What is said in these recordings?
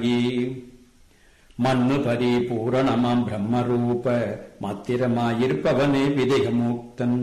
மண்ணு பரிபூரணமாம் பிரம்மரூப மாத்திரமாயிருப்பவனே விதேகமுக்தன்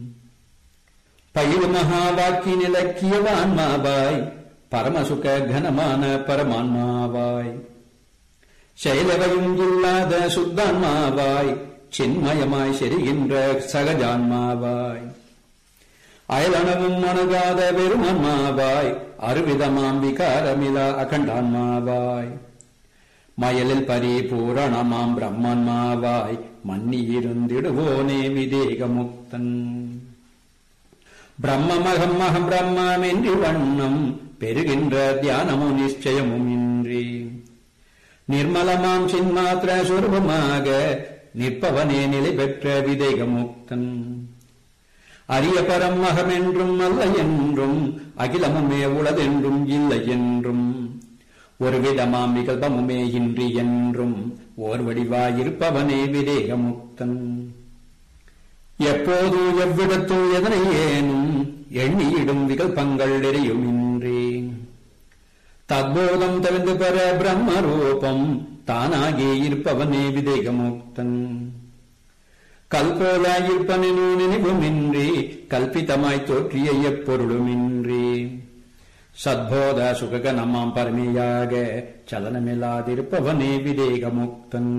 பயிரு மகா வாக்கி நிலக்கியவான்மாவாய் பரமசுக கனமான பரமான்மாவாய் செயலவையும் இல்லாத சுத்தான்மாவாய் சின்மயமாய் செரிகின்ற சகஜான்மாவாய் அயலனவும் அணுகாத வெறுமன்மாவாய் அருவிதமாம் விகாரமிலா அகண்டான்மாவாய் மயலில் பரிபூரணமாம் பிரம்மன்மாவாய் மன்னியிருந்திடுவோனே விதேகமுக்தன் பிரம்மமகம் அகம் பிரம்மம் என்று வண்ணம் பெறுகின்ற தியானமும் நிச்சயமும் இன்றி நிர்மலமாம் சின்மாத்திர சுரூபமாக நிற்பவனே நிலை பெற்ற விதேகமுக்தன் அரிய பரம் அகமென்றும் அல்ல என்றும் அகிலமுமே உளதென்றும் இல்லை என்றும் ஒரு விதமாம் விகல்பமுமே இன்றி என்றும் ஓர் வடிவாயிருப்பவனே விதேகமுக்தன் எப்போது எவ்விடத்தோ எதனை ஏனும் எண்ணியிடும் விகல்பங்கள் எரியுமின்றி தத்போதம் தெரிந்து பெற பிரம்ம ரூபம் தானாகி இருப்பவனே விதேகமுக்தன் கல்போல இருப்பனு நினைவுமின்றி கல்பிதமாய் தோற்றிய எப்பொருளுமின்றி சத்போத சுககனமாம் பரமையாக சலனமில்லாதிருப்பவனே விதேகமுக்தன்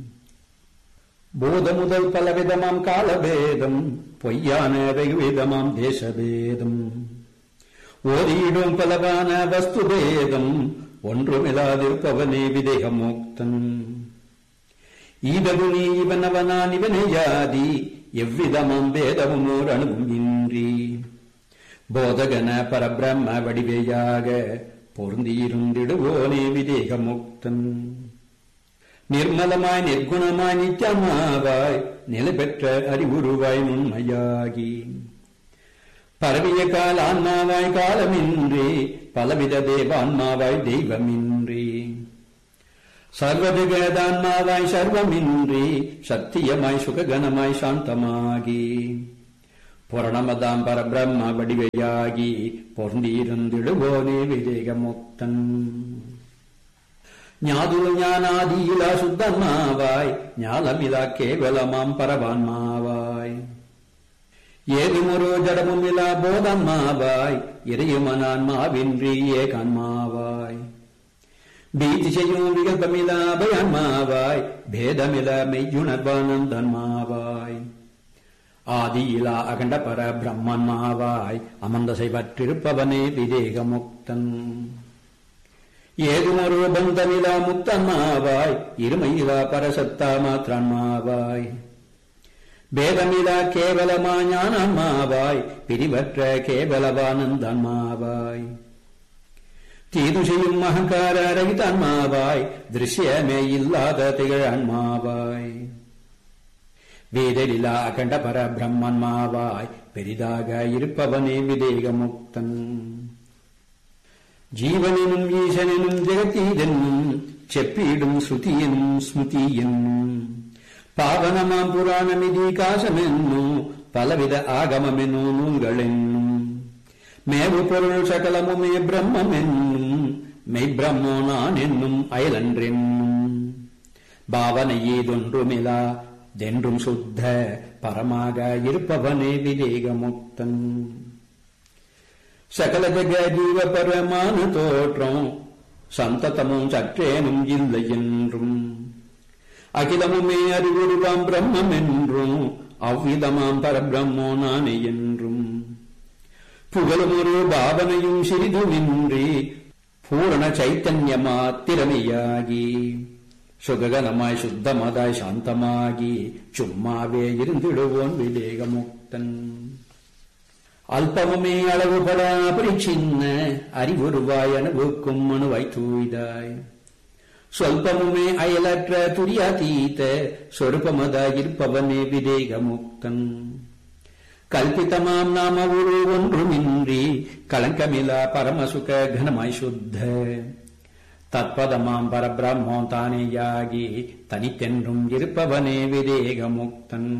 போத முதல் பலவிதமாம் காலபேதம் பொய்யான வெகுவிதமாம் தேசபேதம் ஓதியிடும் பலவான வஸ்து பேதம் ஒன்றுமில்லாதிருப்பவனே விதேகமுக்தன் ஈதகு நீ இவனவனான் இவனே யாதி எவ்விதமாம் பேதமும் ஓர் அணுவும் இன்றி போதகன பரபிரம்ம வடிவையாக பொருந்தியிருந்திடுவோனே விதேகமுக்தன் நிர்மலமாய் நிர்குணமாய் நித்தியமாவாய் நிலை பெற்ற அறிவுருவாய் நுண்மையாகி பரவிய கால ஆன்மாவாய் காலமின்றி பலவித தேவான்மாவாய் தெய்வமின்றி சர்வஜகதான்மாவாய் சர்வமின்றி சத்தியமாய் சுககனமாய் சாந்தமாகி புரணமதாம் பரபிரம்ம வடிவையாகி பொருந்தியிருந்திடுவோனே விவேகமுக்தன் ஞாதுரு ஞானாதியிலா சுத்தமாவாய் ஞாலமிலா கேவலமாம் பரவான்மாவாய் ஏதுமொரு ஜடமுமிலா போதம்மாவாய் இறையுமனான்மாவின்றி ஏகன்மாவாய் பீதி செய்யும் விகல்பமிலா அபயன்மாவாய் பேதமில மெய்யுணர்வானந்தன்மாவாய் ஆதியிலா அகண்ட பர பிரம்மன்மாவாய் அமர்ந்த செய்வற்றிருப்பவனே விதேகமுக்தன் ஏதுமொரு பந்தமிலா முத்தன்மாவாய் இருமையிலா பரசத்தா மாத்திரன்மாவாய் பேதமிலா கேவலமா ஞானமாவாய் பிரிவற்ற கேவலவானந்தன்மாவாய் தீது செய்யும் அகங்கார ரகிதன்மாவாய் திருஷ்யமே இல்லாத திகழன்மாவாய் வேதலிலா அகண்ட பர பிரம்மன்மாவாய் பெரிதாக இருப்பவனே விதேகமுக்தன் ஜீவனினும் ஈசனினும் ஜெகத்தீதென்னும் செப்பீடும் ஸ்ருதியெனும் ஸ்மிருதி என்னும் பாவனமாம் புராணமிதி காசமென்னும் பலவித ஆகமமெனோ நூல்களென்னும் மேவு பொருள் சகலமுமே பிரம்மம் என்னும் மெய் பிரம்மோ நான் என்னும் அயலன்றென்னும் பாவனை ஏதொன்றுமிலா தென்றும் சுத்த பரமாக இருப்பவனே விவேகமுக்தன் சகல ஜக ஜீவ பரமான தோற்றம் சந்ததமும் சற்றேனும் இல்லை என்றும் அகிலமுமே அறிவுருவாம் பிரம்மம் என்றும் அவ்விதமாம் பரபிரம்மோ நானே என்றும் புகழும் ஒரு பாவனையும் சிறிதுமின்றி பூரண சைத்தன்யமாத்திரமையாகி சுககனமாய் சுத்தமதாய் சாந்தமாகி சும்மாவே இருந்திடுவோன் விவேகமுக்தன் அல்பமுமே அளவுபட பரிச்சின்ன அறிவுருவாய் அனுபவிக்கும் அணுவாய் தூய்தாய் சொல்பமுமே அயலற்ற துரியாதீத சொருபமதாயிருப்பவனே விதேகமுக்தன் கல்பிதமாம் நாம உரு ஒன்றுமின்றி களங்கமிலா பரமசுக கனமாய் சுத்த தத்பதமாம் பரபிரம்மோ தானேயாகி தனித்தென்றும் இருப்பவனே விதேகமுக்தன்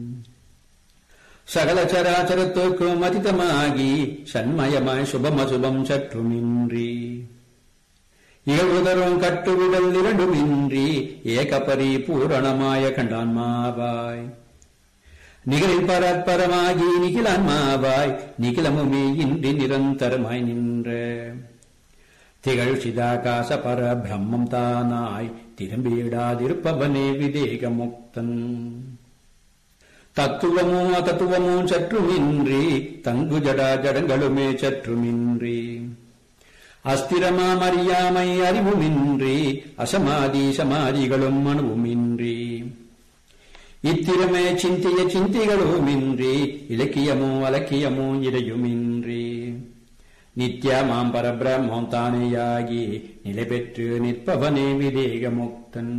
சகல சராச்சரத்துக்கும் அதிதமாகி சண்மயமாய் சுபமசுபம் சற்றுமின்றி இகழ்வுதரும் கட்டுவிடல் இரண்டுமின்றி ஏகபரி பூரணமாய கண்டான்மாவாய் நிகழில் பரப்பரமாகி நிகிலான்மாவாய் நிகிலமுமே இன்றி நிரந்தரமாய் நின்ற திகழ் சிதாகாச பர பிரம்மம் தானாய் திரும்பியிடாதிருப்பவனே விதேக முக்தன் தத்துவமோ அதத்துவமோ சற்றுமின்றி தங்கு ஜடா ஜடங்களுமே சற்றுமின்றி அஸ்திரமாம் அறியாமை அறிவுமின்றி அசமாதி சமாதிகளும் அணுவுமின்றி இத்திரமே சிந்திய சிந்திகளுமின்றி இலக்கியமோ அலக்கியமோ இடையுமின்றி நித்யமாம் பரபிரம்மம் தானேயாகி நிலை பெற்று நிற்பவனே விதேக முக்தன்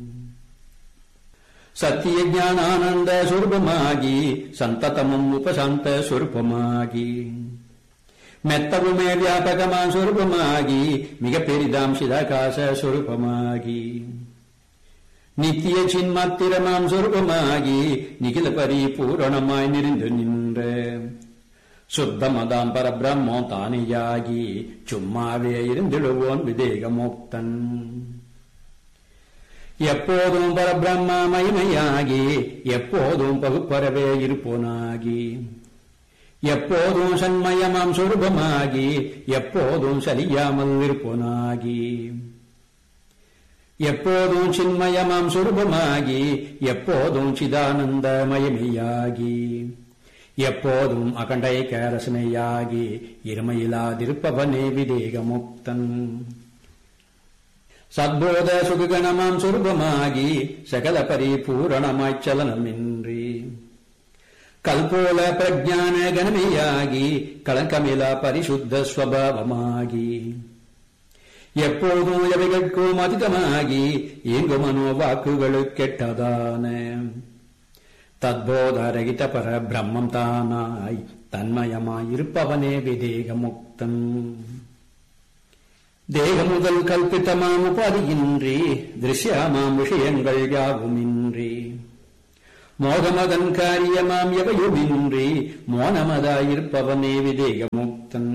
சத்திய ஞானானந்த சுரூபமாகி சந்ததமும் உபசாந்த சுரூபமாகி மெத்தவுமே வியாபகமா சுரூபமாகி மிக பெரிதாம் சிதாகாச சுரூபமாகி நித்திய சின்மாத்திரமாம் சுரூபமாகி நிகில பரிபூரணமாய் நிறைந்து நின்ற சுத்தமதாம் பரபிரம்மம் தானியாகி சும்மாவே இருந்திடுவோன் விதேக முக்தன் எப்போதும் பரபிரம்ம மகிமையாகி எப்போதும் பகுப்பறவே இருப்போனாகி எப்போதும் சண்மயமாம் சொரூபமாகி எப்போதும் சலியாமல் இருப்போனாகி எப்போதும் சின்மயமாம் சொரூபமாகி எப்போதும் சிதானந்த மயமையாகி எப்போதும் அகண்டை கேரசனையாகி இருமையிலாதிருப்பவனே விதேக முக்தன் சத்போத சுககணமாம் சொருபமாகி சகல பரிபூரணமாய்ச் சலனமின்றி கல்போல பிரஜான கணமையாகி களங்கமிலா பரிசுத்த ஸ்வபாவமாகி எப்போதும் எவைகட்கும் அதிகமாகி இங்கு மனோவாக்குகளுக்கு கெட்டதான தத்போதரகித பர பிரம்மம் தானாய் தன்மயமாயிருப்பவனே விதேக முக்தன் தேக முதல் கல்பித்தமாம் உபாதியின்றி திருஷ்யமாம் விஷயங்கள் யாவுமின்றி மோகமதன் காரியமாம் எவையுமின்றி மோனமதாயிருப்பவனே விதேக முக்தன்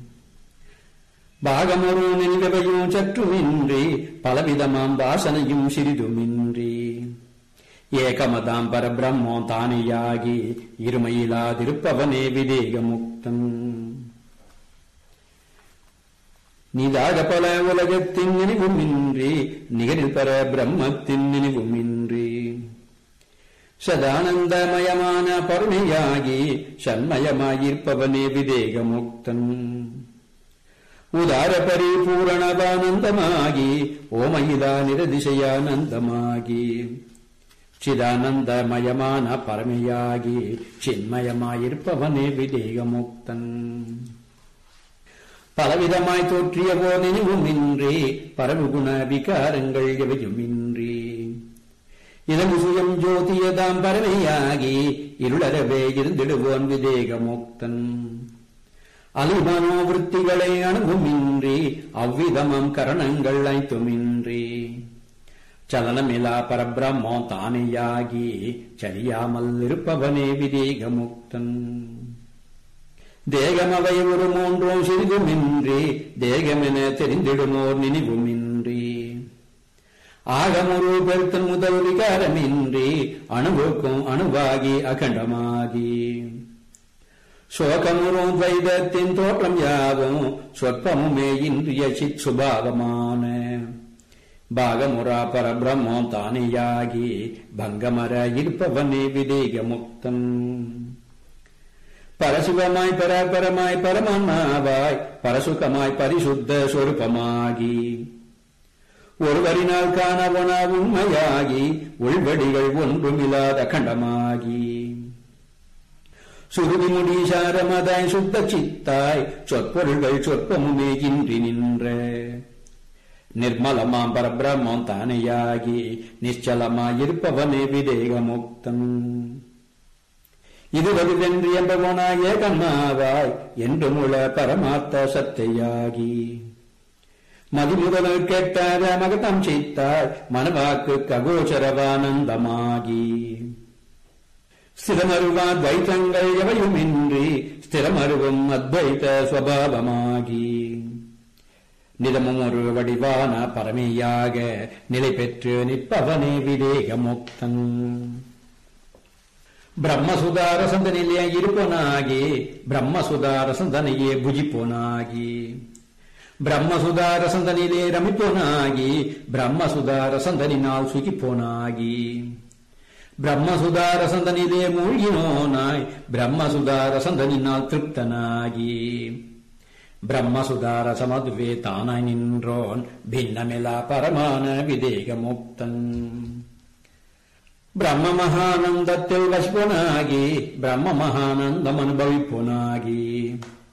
பாகமொரு நில்வையும் சற்றுமின்றி பலவிதமாம் வாசனையும் சிறிதுமின்றி ஏகமதாம் பரபிரம்மோ தானியாகி இருமையிலாதிருப்பவனே விதேக முக்தன் நீதாக பல உலகத்தின் நினைவுமின்றி நிகரில் பர பிரம்மத்தின் நினைவுமின்றி சதானந்தமயமான பருணையாகி சண்மயமாயிருப்பவனே விதேக முக்தன் உதார பரிபூரணவானந்தமாகி ஓமயிலா நிரதிசயானந்தமாகி சிதானந்தமயமான பரமையாகி சின்மயமாயிருப்பவனே விதேக முக்தன் பலவிதமாய் தோற்றிய போர் நினைவுமின்றி பரவுகுண விகாரங்கள் எவையுமின்றி இதன் சுயம் ஜோதியதாம் பரமையாகி இருளரவே இருந்திடுவோன் விதேக முக்தன் அலிமனோவிற்த்திகளை அணுகுமின்றி அவ்விதமம் கரணங்கள் ஐத்துமின்றி சலனமிலா பரபிரம்மோ தானேயாகி சரியாமல் இருப்பவனே விதேக முக்தன் தேகமவை ஒரு மூன்றும் சிறிதுமின்றி தேகமென தெரிந்திடுமோர் நினைவுமின்றி ஆகமுரு பெருத்தன் முதல் விகாரமின்றி அணுவுக்கும் அணுவாகி அகண்டமாகி சோகமுறும் வைதத்தின் தோற்றம் யாவும் சொற்பமுமே இன்றிய சித் சுபாவமான பாகமுரா பரபிரம்மம் தானியாகி பங்கமர இருப்பவனே விதேக முக்தன் பரசுகமாய் பராபரமாய் பரமான்மாவாய் பரசுகமாய் பரிசுத்த சொருபமாகி ஒருவரினால் காணவன உண்மையாகி உள்வடிகள் ஒன்றுமில்லாத கண்டமாகி சுருதி முடி சாரமதாய் சுத்த சித்தாய் சொற்பொருள்கள் சொற்பமுமே இன்றி நின்ற நிர்மலமாம் பரபிரம்மம் தானையாகி நிச்சலமாயிருப்பவனே விதேக முக்தன் இதுவது வென்று என்பவனாய் ஏகன்மாவாய் என்று முழ பரமார்த்த சத்தையாகி மதிமுதல் கேட்டார மகதம் செய்தாய் மனவாக்கு ககோச்சரவானந்தமாகி ஸ்திரமருவா துவைத்தங்கள் எவையுமின்றி ஸ்திரமருவும் அத்வைத ஸ்வபாவமாகி நிதமும் ஒரு வடிவான பரமையாக நிலை பெற்று நிற்பவனே விதேக முக்தன் பிரம்மசுதார சந்தனிலே இருப்போனாகி பிரம்மசுதார சந்தனையே புஜிப்போனாகி பிரம்மசுதார சந்தனிலே ரமிப்போனாகி பிரம்மசுதார சந்தனினால் சுகிப்போனாகி பிரம்மசுதார சந்தனிலே மூழ்கினோனாய் பிரம்மசுதார சந்தனினால் திருப்தனாகி பிரம்மசுதார சமதுவே தானாய் நின்றோன் பின்னமிலா பரமான விதேக முக்தன் பிரம்ம மகானந்தத்தில் வசிப்போனாகி பிரம்ம மகானந்தம் அனுபவிப்போனாகி